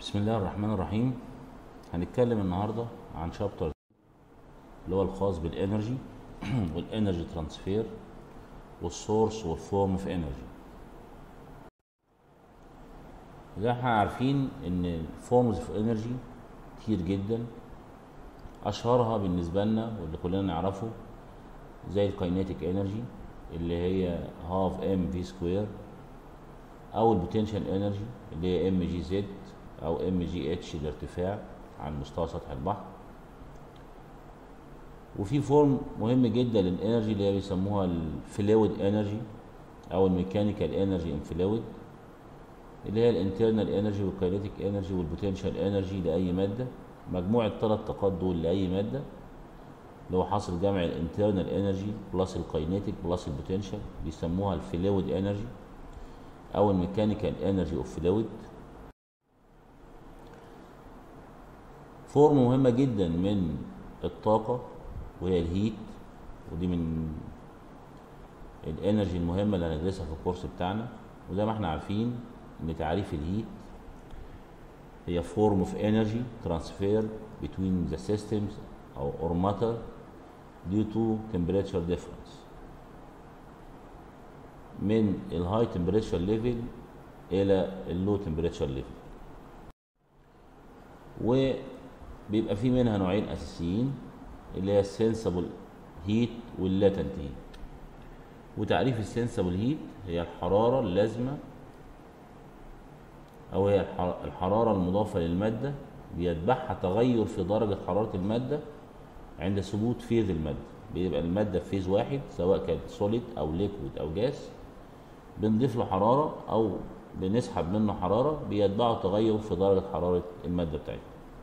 بسم الله الرحمن الرحيم هنتكلم النهارده عن شابتر اللي هو الخاص بالانرجي والانرجي ترانسفير والسورس والفورم اوف انرجي زي ما احنا عارفين ان الفورمز اوف انرجي كتير جدا اشهرها بالنسبه لنا واللي كلنا نعرفه زي الكاينيتيك انرجي اللي هي هاف ام في سكوير او البوتنشال انرجي اللي هي ام جي زد او ام جي اتش الارتفاع عن مستوى سطح البحر وفي فورم مهم جدا للانرجي اللي هي بيسموها الفلويد انرجي او الميكانيكال انرجي ان فلويد اللي هي الانترنال انرجي والكاينيتيك انرجي والبوتنشال انرجي لاي ماده مجموع الثلاث طاقات دول لاي ماده اللي هو حاصل جمع الانترنال انرجي بلس الكاينيتيك بلس البوتنشال بيسموها الفلويد انرجي او الميكانيكال انرجي اوف فلويد فورم مهمه جدا من الطاقه وهي الهيت ودي من الانرجي المهمه اللي هندرسها في الكورس بتاعنا وزي ما احنا عارفين ان تعريف الهيت هي form of energy transfer between the systems or, or matter due to temperature difference من الهاي temperature level الى اللو temperature level وبيبقى في منها نوعين اساسيين اللي هي السنسبل هيت واللاتنت هيت وتعريف السنسبل هيت هي الحراره اللازمه او هي الحراره المضافه للماده بيتبعها تغير في درجه حراره الماده عند ثبوت فيز الماده بيبقى الماده في فيز واحد سواء كانت سوليد او ليكويد او جاس بنضيف له حراره او بنسحب منه حراره بيتبعه تغير في درجه حراره الماده بتاعتنا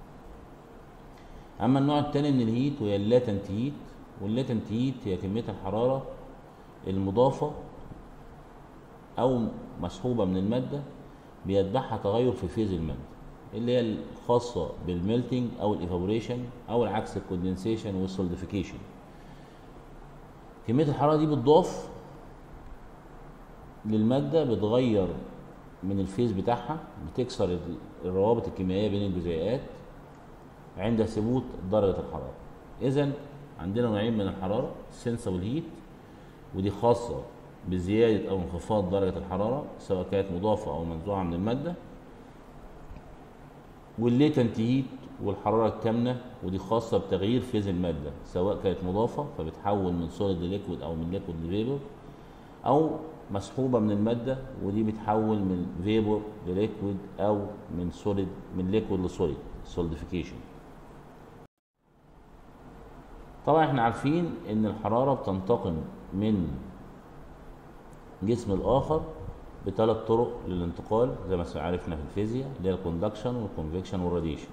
اما النوع الثاني من الهيت وهي اللاتنت هيت واللاتنت هيت هي كميه الحراره المضافه او مسحوبه من الماده بيتبعها تغير في فيز الماده اللي هي الخاصه بالميلتنج او الايفابوريشن او العكس الكوندنسيشن والسوليديفيكيشن كميه الحراره دي بتضاف للماده بتغير من الفيز بتاعها بتكسر الروابط الكيميائيه بين الجزيئات عند ثبوت درجه الحراره اذا عندنا نوعين من الحراره سنسبل هيت ودي خاصه بزياده او انخفاض درجه الحراره سواء كانت مضافه او منزوعه من الماده والليتنت هيت والحراره الكامنه ودي خاصه بتغيير فيز الماده سواء كانت مضافه فبتحول من سوليد لليكويد او من ليكويد لفيبر او مسحوبه من الماده ودي بتحول من فيبر لليكويد او من سوليد من ليكويد لسوليد سوليديفيكيشن طبعا احنا عارفين ان الحراره بتنتقل من جسم الاخر بثلاث طرق للانتقال زي ما عرفنا في الفيزياء اللي هي الكوندكشن والكونفكشن والراديشن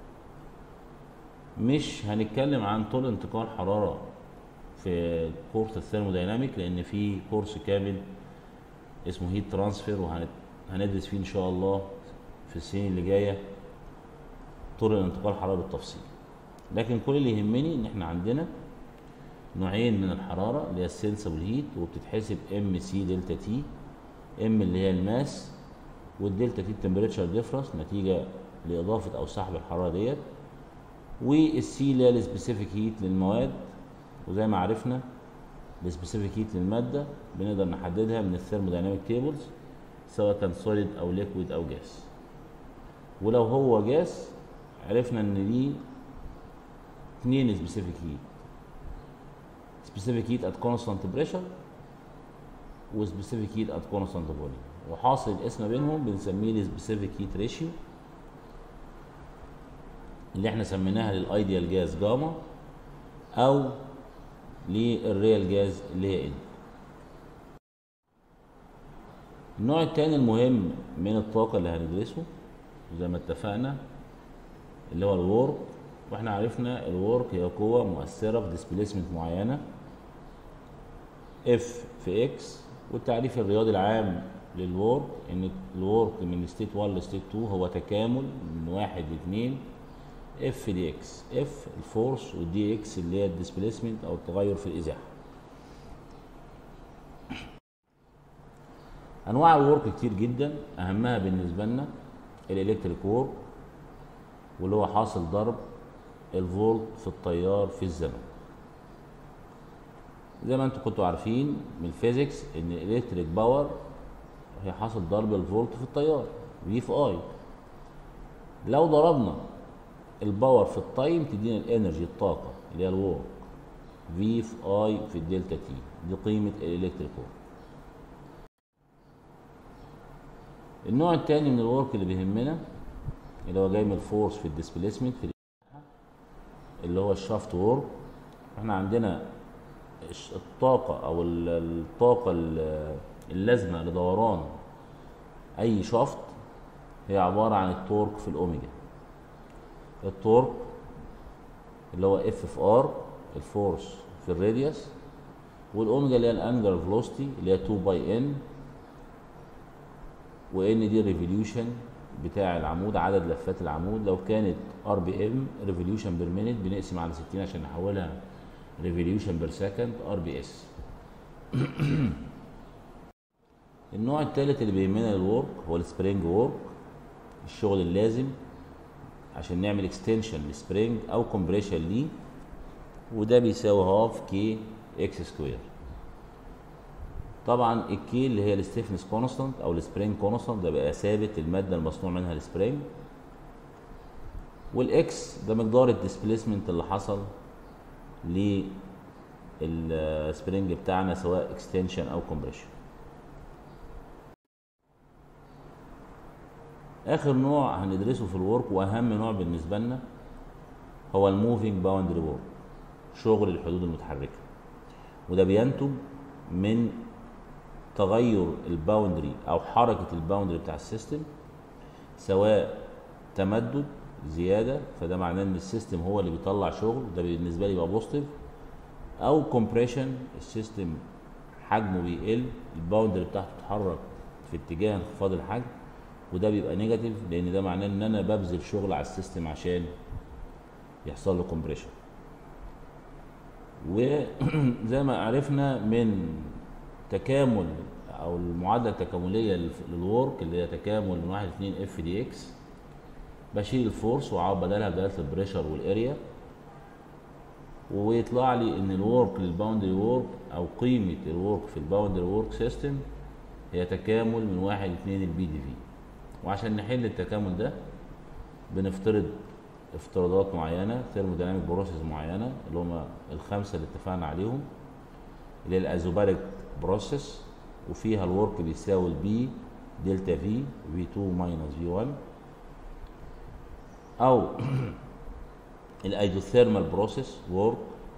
مش هنتكلم عن طرق انتقال حراره في كورس الثيرمودايناميك لان في كورس كامل اسمه هيت ترانسفير وهندرس فيه ان شاء الله في السنين اللي جايه طرق الانتقال حراره بالتفصيل لكن كل اللي يهمني ان احنا عندنا نوعين من الحراره اللي هي السنسبل هيت وبتتحسب ام سي دلتا تي ام اللي هي الماس والدلتا تي التمبريتشر ديفرنس نتيجه لاضافه او سحب الحراره ديت والسي اللي هي السبيسيفيك هيت للمواد وزي ما عرفنا السبيسيفيك هيت للماده بنقدر نحددها من الثيرمودايناميك تيبلز سواء كان سوليد او ليكويد او جاس ولو هو جاس عرفنا ان دي اثنين سبيسيفيك هيت سبيسيفيك هيت ات كونستانت بريشر وسبيسيفيك هيت ات كونستانت فوليوم وحاصل الاسم بينهم بنسميه السبيسيفيك هيت ريشيو اللي احنا سميناها للايديال جاز جاما او للريال جاز اللي هي ان النوع الثاني المهم من الطاقه اللي هندرسه زي ما اتفقنا اللي هو الورك واحنا عرفنا الورك هي قوه مؤثره في ديسبيسمنت معينه اف في اكس والتعريف الرياضي العام للورك ان الورك من ستيت 1 لستيت 2 هو تكامل من 1 ل 2 اف دي اكس اف الفورس والدي اكس اللي هي الديسبيسمنت او التغير في الازاحه انواع الورك كتير جدا اهمها بالنسبه لنا الالكتريك وورك واللي هو حاصل ضرب الفولت في التيار في الزمن زي ما انتم كنتوا عارفين من الفيزيكس ان الالكتريك باور هي حاصل ضرب الفولت في التيار في في اي لو ضربنا الباور في التايم تدينا الانرجي الطاقه اللي هي الورك في في اي في الدلتا تي دي قيمه الالكتريك ورك النوع الثاني من الورك اللي بيهمنا اللي هو جاي من الفورس في الديسبيسمنت في اللي هو الشافت وورك احنا عندنا الش- الطاقة أو ال- الطاقة ال- اللازمة لدوران أي شافت هي عبارة عن التورك في الأوميجا التورك اللي هو اف في ار الفورس في الراديوس والاوميجا اللي هي الانجلر فيلوسيتي اللي هي 2 باي ان وان دي ريفوليوشن بتاع العمود عدد لفات العمود لو كانت ار بي ام ريفوليوشن بير مينيت بنقسم على 60 عشان نحولها ريفوليوشن بير سكند ار بي اس النوع الثالث اللي بيهمنا للورك هو السبرينج وورك الشغل اللازم عشان نعمل اكستنشن للسبرينج او كومبريشن ليه وده بيساوي هاف كي اكس سكوير طبعا الكي اللي هي الستيفنس كونستانت او السبرينج كونستانت ده بقى ثابت الماده المصنوع منها السبرينج والاكس ده مقدار الديسبيسمنت اللي حصل للسبرينج بتاعنا سواء اكستنشن او كومبريشن اخر نوع هندرسه في الورك واهم نوع بالنسبه لنا هو الموفينج باوندري وورك شغل الحدود المتحركه وده بينتج من تغير الباوندري او حركه الباوندري بتاع السيستم سواء تمدد زياده فده معناه ان السيستم هو اللي بيطلع شغل ده بالنسبه لي يبقى بوزيتيف او كومبريشن السيستم حجمه بيقل الباوندري بتاعته تتحرك في اتجاه انخفاض الحجم وده بيبقى نيجاتيف لان ده معناه ان انا ببذل شغل على السيستم عشان يحصل له كومبريشن وزي ما عرفنا من تكامل او المعادله التكامليه للف- للورك اللي هي تكامل من 1 2 اف دي اكس بشيل الفورس واعوض بدلها بداله البريشر والاريا ويطلع لي ان الورك للباوندري وورك او قيمه الورك في الباوندري وورك سيستم هي تكامل من 1 2 البي دي في وعشان نحل التكامل ده بنفترض افتراضات معينه ثيرموديناميك بروسيس معينه اللي هم الخمسه اللي اتفقنا عليهم اللي هي الازوباريك بروسيس وفيها الورك بيساوي البي دلتا في في 2 ماينس في 1 او الايزوثيرمال بروسيس وورك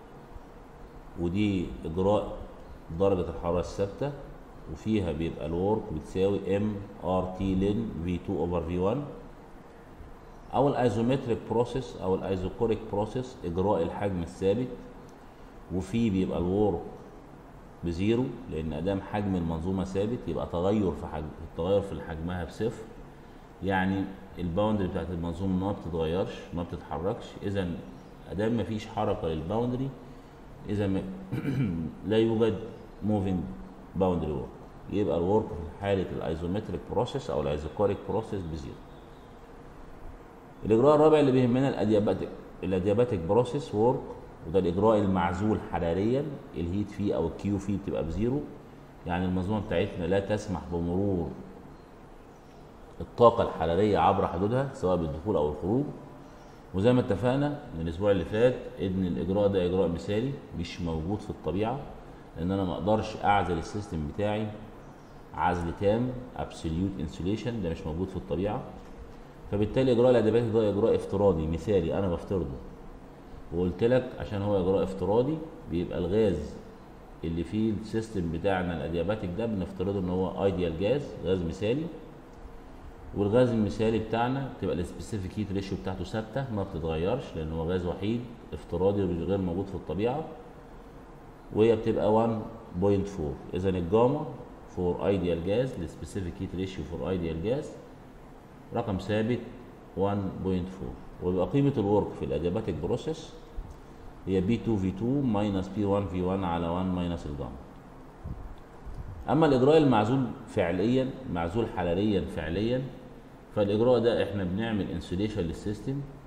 ودي اجراء درجه الحراره الثابته وفيها بيبقى الورك بتساوي ام ار تي لين في 2 اوفر في 1 او الايزومتريك بروسيس او الايزوكوريك بروسيس اجراء الحجم الثابت وفيه بيبقى الورك بزيرو لان ادام حجم المنظومه ثابت يبقى تغير في حجم التغير في حجمها بصفر يعني الباوندري بتاعت المنظومه ما بتتغيرش ما بتتحركش اذا ادام ما فيش حركه للباوندري اذا ما لا يوجد موفينج باوندري وورك يبقى الورك في حاله الايزومتريك بروسيس او الايزوكوريك بروسيس بزيرو الاجراء الرابع اللي بيهمنا الادياباتيك الادياباتيك بروسيس وورك وده الاجراء المعزول حراريا الهيت فيه او الكيو فيه بتبقى بزيرو يعني المنظومه بتاعتنا لا تسمح بمرور الطاقه الحراريه عبر حدودها سواء بالدخول او الخروج وزي ما اتفقنا من الاسبوع اللي فات ان الاجراء ده اجراء مثالي مش موجود في الطبيعه لان انا ما اقدرش اعزل السيستم بتاعي عزل تام ابسوليوت انسوليشن ده مش موجود في الطبيعه فبالتالي اجراء الادبات ده اجراء افتراضي مثالي انا بفترضه وقلت لك عشان هو اجراء افتراضي بيبقى الغاز اللي فيه السيستم بتاعنا الادياباتيك ده بنفترضه ان هو ايديال جاز غاز مثالي والغاز المثالي بتاعنا بتبقى السبيسيفيك هيت ريشيو بتاعته ثابته ما بتتغيرش لان هو غاز وحيد افتراضي غير موجود في الطبيعه وهي بتبقى 1.4 اذا الجاما فور ايديال جاز السبيسيفيك هيت ريشيو فور ايديال جاز رقم ثابت 1.4 ويبقى قيمة الورك في الادياباتيك بروسيس هي B2 V2 ماينس P1 V1 على 1 ماينس الجاما اما الاجراء المعزول فعليا معزول حراريا فعليا فالاجراء ده احنا بنعمل انسوليشن للسيستم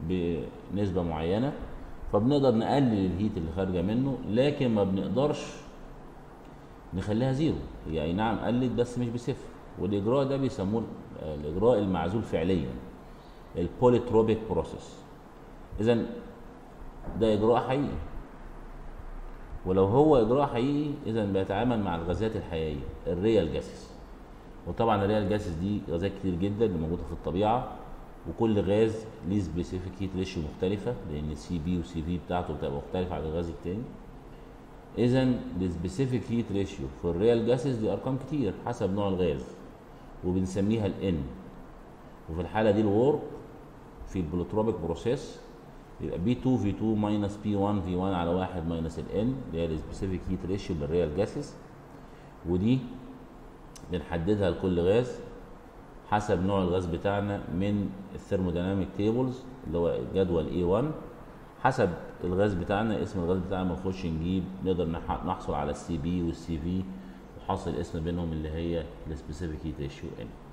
بنسبه معينه فبنقدر نقلل الهيت اللي خارجه منه لكن ما بنقدرش نخليها زيرو هي اي نعم قلت بس مش بصفر والاجراء ده بيسموه الاجراء المعزول فعليا البوليتروبيك بروسيس اذا ده اجراء حقيقي ولو هو اجراء حقيقي اذا بيتعامل مع الغازات الحقيقيه الريال جاسس وطبعا الريال جاسس دي غازات كتير جدا اللي موجوده في الطبيعه وكل غاز ليه سبيسيفيك هيت ريشيو مختلفه لان السي بي والسي في بتاعته بتبقى مختلفه عن الغاز التاني اذا السبيسيفيك هيت ريشيو في الريال جاسس دي ارقام كتير حسب نوع الغاز وبنسميها الان وفي الحاله دي الورك في البلوتروبيك بروسيس يبقى بي 2 في 2 ماينس بي 1 في 1 على 1 ماينس الان اللي هي السبيسيفيك هيت ريشيو للريال جاسس ودي بنحددها لكل غاز حسب نوع الغاز بتاعنا من الثيرموديناميك تيبلز اللي هو جدول A1 حسب الغاز بتاعنا اسم الغاز بتاعنا بنخش نجيب نقدر نحصل على السي بي والسي في وحاصل اسم بينهم اللي هي السبيسيفيك هيت ريشيو ان